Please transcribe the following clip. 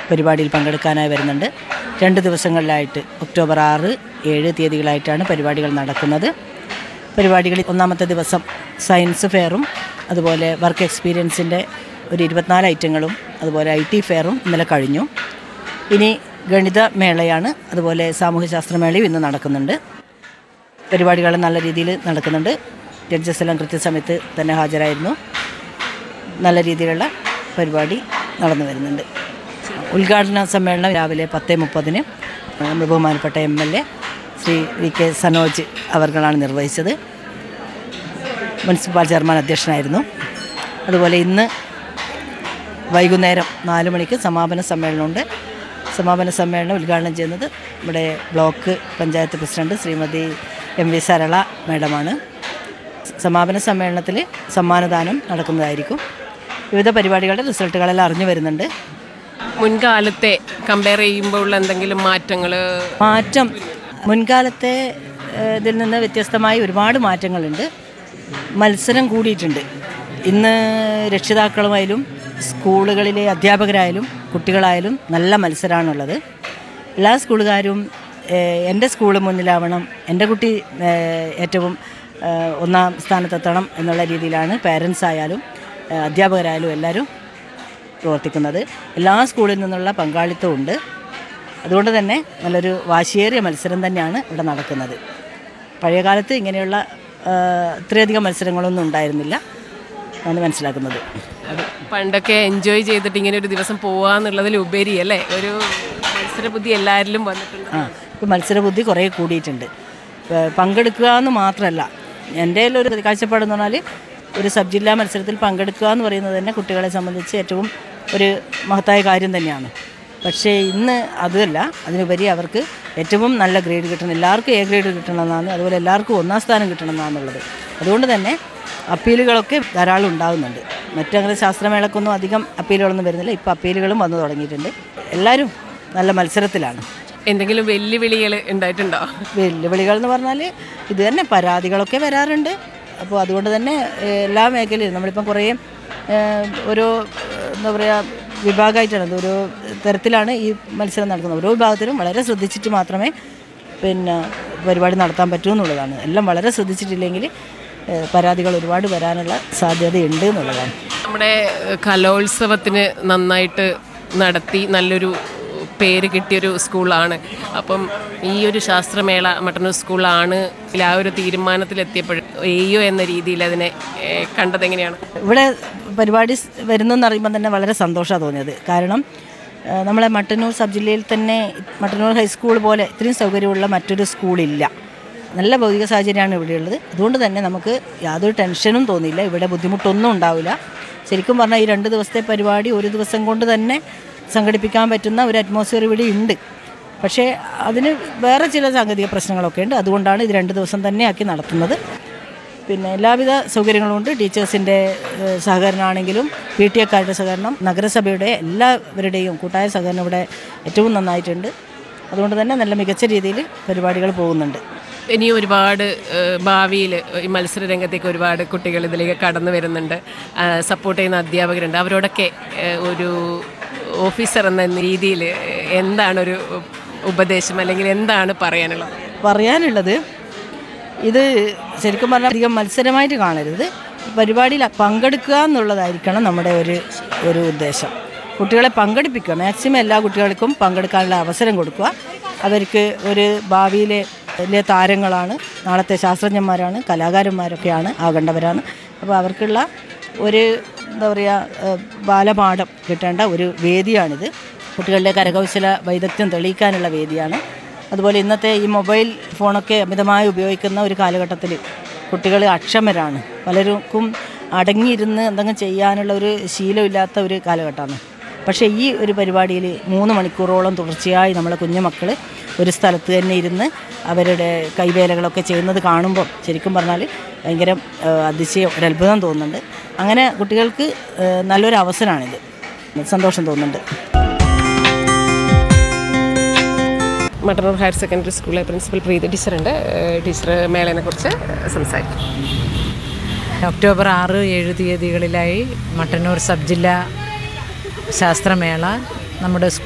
പരിപാടിയിൽ പങ്കെടുക്കാനായി വരുന്നുണ്ട് രണ്ട് ദിവസങ്ങളിലായിട്ട് ഒക്ടോബർ ആറ് ഏഴ് തീയതികളായിട്ടാണ് പരിപാടികൾ നടക്കുന്നത് പരിപാടികളിൽ ഒന്നാമത്തെ ദിവസം സയൻസ് ഫെയറും അതുപോലെ വർക്ക് എക്സ്പീരിയൻസിൻ്റെ ഒരു ഇരുപത്തിനാല് ഐറ്റങ്ങളും അതുപോലെ ഐ ടി ഫെയറും ഇന്നലെ കഴിഞ്ഞു ഇനി ഗണിത മേളയാണ് അതുപോലെ സാമൂഹ്യശാസ്ത്രമേളയും ഇന്ന് നടക്കുന്നുണ്ട് പരിപാടികൾ നല്ല രീതിയിൽ നടക്കുന്നുണ്ട് ജഡ്ജസ് എല്ലാം കൃത്യസമയത്ത് തന്നെ ഹാജരായിരുന്നു നല്ല രീതിയിലുള്ള പരിപാടി നടന്നു വരുന്നുണ്ട് ഉദ്ഘാടന സമ്മേളനം രാവിലെ പത്ത് മുപ്പതിന് നമ്മുടെ ബഹുമാനപ്പെട്ട M L A Shri V K Sanoj അവർകളാണ് നിർവഹിച്ചത് മുനിസിപ്പൽ ചെയർമാൻ അധ്യക്ഷനായിരുന്നു അതുപോലെ ഇന്ന് വൈകുന്നേരം നാല് മണിക്ക് സമാപന സമ്മേളനമുണ്ട് സമാപന സമ്മേളനം ഉദ്ഘാടനം ചെയ്യുന്നത് നമ്മുടെ block panchayat president Shrimati M V Sarala മേഡമാണ് സമാപന സമ്മേളനത്തിൽ സമ്മാനദാനം നടക്കുന്നതായിരിക്കും വിവിധ പരിപാടികളുടെ റിസൾട്ടുകളെല്ലാം അറിഞ്ഞു വരുന്നുണ്ട് മുൻകാലത്തെ കമ്പയർ ചെയ്യുമ്പോൾ ഉള്ള എന്തെങ്കിലും മാറ്റങ്ങൾ മാറ്റം മുൻകാലത്തെ ഏഹ്, ഇതിൽ നിന്ന് വ്യത്യസ്തമായി ഒരുപാട് മാറ്റങ്ങളുണ്ട് മത്സരം കൂടിയിട്ടുണ്ട് ഇന്ന് രക്ഷിതാക്കളുമായാലും സ്കൂളുകളിലെ അധ്യാപകരായാലും കുട്ടികളായാലും നല്ല മത്സരമാണുള്ളത് എല്ലാ സ്കൂളുകാരും ഏഹ്, എൻ്റെ സ്കൂൾ മുന്നിലാവണം എൻ്റെ കുട്ടി ഏഹ്, ഏറ്റവും ഏഹ്, ഒന്നാം സ്ഥാനത്തെത്തണം എന്നുള്ള രീതിയിലാണ് പാരൻസ് ആയാലും ഏഹ്, അധ്യാപകരായാലും എല്ലാവരും പ്രവർത്തിക്കുന്നത് എല്ലാ സ്കൂളിൽ നിന്നുള്ള പങ്കാളിത്തമുണ്ട് അതുകൊണ്ട് തന്നെ നല്ലൊരു വാശിയേറിയ മത്സരം തന്നെയാണ് ഇവിടെ നടക്കുന്നത് പഴയ കാലത്ത് ഇങ്ങനെയുള്ള ആ, ഇത്രയധികം മത്സരങ്ങളൊന്നും ഉണ്ടായിരുന്നില്ല എന്നാണ് മനസ്സിലാക്കുന്നത് പണ്ടൊക്കെ എൻജോയ് ചെയ്തിട്ട് ഇങ്ങനെ ഒരു ദിവസം പോവാന്നുള്ളതിലുപരി അല്ലേ ഒരു മത്സര ബുദ്ധി എല്ലാവരിലും വന്നിട്ടുണ്ട് ആ ഇപ്പോൾ മത്സരബുദ്ധി കുറേ കൂടിയിട്ടുണ്ട് പ- പങ്കെടുക്കുക എന്ന് മാത്രമല്ല എൻ്റെ ഒരു കാഴ്ചപ്പാടെന്ന് പറഞ്ഞാൽ ഒരു സബ് ജില്ലാ മത്സരത്തിൽ പങ്കെടുക്കുക എന്ന് പറയുന്നത് തന്നെ കുട്ടികളെ സംബന്ധിച്ച് ഏറ്റവും ഒരു മഹത്തായ കാര്യം തന്നെയാണ് പക്ഷേ ഇന്ന് അതല്ല അതിനുപരി അവർക്ക് ഏറ്റവും നല്ല ഗ്രേഡ് കിട്ടണം എല്ലാവർക്കും എ ഗ്രേഡ് കിട്ടണമെന്നാണ് അതുപോലെ എല്ലാവർക്കും ഒന്നാം സ്ഥാനം കിട്ടണമെന്നാണുള്ളത് അതുകൊണ്ട് തന്നെ അപ്പീലുകളൊക്കെ ധാരാളം ഉണ്ടാകുന്നുണ്ട് മറ്റങ്ങനെ ശാസ്ത്രമേളക്കൊന്നും അധികം അപ്പീലുകളൊന്നും വരുന്നില്ല ഇപ്പോൾ അപ്പീലുകളും വന്നു തുടങ്ങിയിട്ടുണ്ട് എല്ലാവരും നല്ല മത്സരത്തിലാണ് എന്തെങ്കിലും വെല്ലുവിളികൾ ഉണ്ടായിട്ടുണ്ടോ വെല്ലുവിളികൾ എന്ന് പറഞ്ഞാൽ ഇത് തന്നെ പരാതികളൊക്കെ വരാറുണ്ട് അപ്പോൾ അതുകൊണ്ട് തന്നെ ഏഹ്, എല്ലാ മേഖലയിലും നമ്മളിപ്പം കുറേ ഏഹ്, ഓരോ ഏഹ്, എന്താ പറയുക വിഭാഗമായിട്ടാണ് ഇത് ഓരോ തരത്തിലാണ് ഈ മത്സരം നടക്കുന്നത് ഓരോ വിഭാഗത്തിലും വളരെ ശ്രദ്ധിച്ചിട്ട് മാത്രമേ പിന്നെ പരിപാടി നടത്താൻ പറ്റൂ എന്നുള്ളതാണ് എല്ലാം വളരെ ശ്രദ്ധിച്ചിട്ടില്ലെങ്കിൽ ഏഹ്, പരാതികൾ ഒരുപാട് വരാനുള്ള സാധ്യതയുണ്ട് എന്നുള്ളതാണ് നമ്മുടെ ഏഹ്, കലോത്സവത്തിന് നന്നായിട്ട് നടത്തി നല്ലൊരു പേര് കിട്ടിയൊരു സ്കൂളാണ് അപ്പം ഈ ഒരു ശാസ്ത്രമേള മട്ടന്നൂർ സ്കൂളാണ് ആ ഒരു തീരുമാനത്തിലെത്തിയപ്പോൾ എയ്യോ എന്ന രീതിയിൽ അതിനെ ഏഹ്, കണ്ടതെങ്ങനെയാണ് ഇവിടെ പരിപാടി സ് വരുന്നെന്ന് അറിയുമ്പോൾ തന്നെ വളരെ സന്തോഷമാണ് തോന്നിയത് കാരണം ആ, നമ്മളെ മട്ടന്നൂർ സബ് ജില്ലയിൽ തന്നെ മട്ടന്നൂർ ഹൈസ്കൂൾ പോലെ ഇത്രയും സൗകര്യമുള്ള മറ്റൊരു സ്കൂളില്ല നല്ല ഭൗതിക സാഹചര്യമാണ് ഇവിടെയുള്ളത് അതുകൊണ്ട് തന്നെ നമുക്ക് യാതൊരു ടെൻഷനും തോന്നിയില്ല ഇവിടെ ബുദ്ധിമുട്ടൊന്നും ഉണ്ടാവില്ല ശരിക്കും പറഞ്ഞാൽ ഈ രണ്ട് ദിവസത്തെ പരിപാടി ഒരു ദിവസം കൊണ്ട് തന്നെ സംഘടിപ്പിക്കാൻ പറ്റുന്ന ഒരു അറ്റ്മോസ്ഫിയർ ഇവിടെ ഉണ്ട് പക്ഷേ അതിന് വേറെ ചില സാങ്കേതിക പ്രശ്നങ്ങളൊക്കെ ഉണ്ട് അതുകൊണ്ടാണ് ഇത് രണ്ട് ദിവസം തന്നെ ആക്കി നടത്തുന്നത് പിന്നെ എല്ലാവിധ സൗകര്യങ്ങളും ഉണ്ട് ടീച്ചേഴ്സിൻ്റെ ഏഹ്, സഹകരണമാണെങ്കിലും പി ടി എക്കാരുടെ സഹകരണം നഗരസഭയുടെ എല്ലാവരുടെയും കൂട്ടായ സഹകരണം ഇവിടെ ഏറ്റവും നന്നായിട്ടുണ്ട് അതുകൊണ്ട് തന്നെ നല്ല മികച്ച രീതിയിൽ പരിപാടികൾ പോകുന്നുണ്ട് ഇനി ഒരുപാട് ഭാവിയിൽ ഈ മത്സര രംഗത്തേക്ക് ഒരുപാട് കുട്ടികൾ ഇതിലേക്ക് കടന്നു വരുന്നുണ്ട് സപ്പോർട്ട് ചെയ്യുന്ന അധ്യാപകരുണ്ട് അവരോടൊക്കെ ഏഹ്, ഒരു ഓഫീസർ എന്ന രീതിയിൽ എന്താണ് ഒരു ഉപദേശം അല്ലെങ്കിൽ എന്താണ് പറയാനുള്ളത് പറയാനുള്ളത് ഇത് ശരിക്കും പറഞ്ഞാൽ അധികം മത്സരമായിട്ട് കാണരുത് പരിപാടിയിൽ പങ്കെടുക്കുക എന്നുള്ളതായിരിക്കണം നമ്മുടെ ഒരു ഒരു ഉദ്ദേശം കുട്ടികളെ പങ്കെടുപ്പിക്കുക മാക്സിമം എല്ലാ കുട്ടികൾക്കും പങ്കെടുക്കാനുള്ള അവസരം കൊടുക്കുക അവർക്ക് ഒരു ഭാവിയിലെ വലിയ താരങ്ങളാണ് നാളത്തെ ശാസ്ത്രജ്ഞന്മാരാണ് കലാകാരന്മാരൊക്കെയാണ് ആകേണ്ടവരാണ് അപ്പോൾ അവർക്കുള്ള ഒരു എന്താ പറയുക ഏഹ്, ബാലപാഠം കിട്ടേണ്ട ഒരു വേദിയാണിത് കുട്ടികളുടെ കരകൗശല വൈദഗ്ധ്യം തെളിയിക്കാനുള്ള വേദിയാണ് അതുപോലെ ഇന്നത്തെ ഈ മൊബൈൽ ഫോണൊക്കെ അമിതമായി ഉപയോഗിക്കുന്ന ഒരു കാലഘട്ടത്തിൽ കുട്ടികൾ അക്ഷമരാണ് പലർക്കും അടങ്ങിയിരുന്ന് എന്തെങ്കിലും ചെയ്യാനുള്ള ഒരു ശീലമില്ലാത്ത ഒരു കാലഘട്ടമാണ് പക്ഷേ ഈ ഒരു പരിപാടിയിൽ മൂന്ന് മണിക്കൂറോളം തുടർച്ചയായി നമ്മളെ കുഞ്ഞുമക്കൾ ഒരു സ്ഥലത്ത് തന്നെ ഇരുന്ന് അവരുടെ കൈവേലകളൊക്കെ ചെയ്യുന്നത് കാണുമ്പോൾ ശരിക്കും പറഞ്ഞാൽ ഭയങ്കര ആ, അതിശയം ഒരു അത്ഭുതം തോന്നുന്നുണ്ട് അങ്ങനെ കുട്ടികൾക്ക് ആ, നല്ലൊരു അവസരമാണിത് സന്തോഷം തോന്നുന്നുണ്ട് മട്ടന്നൂർ ഹയർ സെക്കൻഡറി സ്കൂളിലെ പ്രിൻസിപ്പൽ പ്രീതി ടീച്ചറുണ്ട് ഏഹ്, ടീച്ചർ മേളനെ കുറിച്ച് സംസാരിക്കും ഒക്ടോബർ ആറ് ഏഴ് തീയതികളിലായി മട്ടന്നൂർ സബ് ജില്ലാ ശാസ്ത്രമേള നമ്മുടെ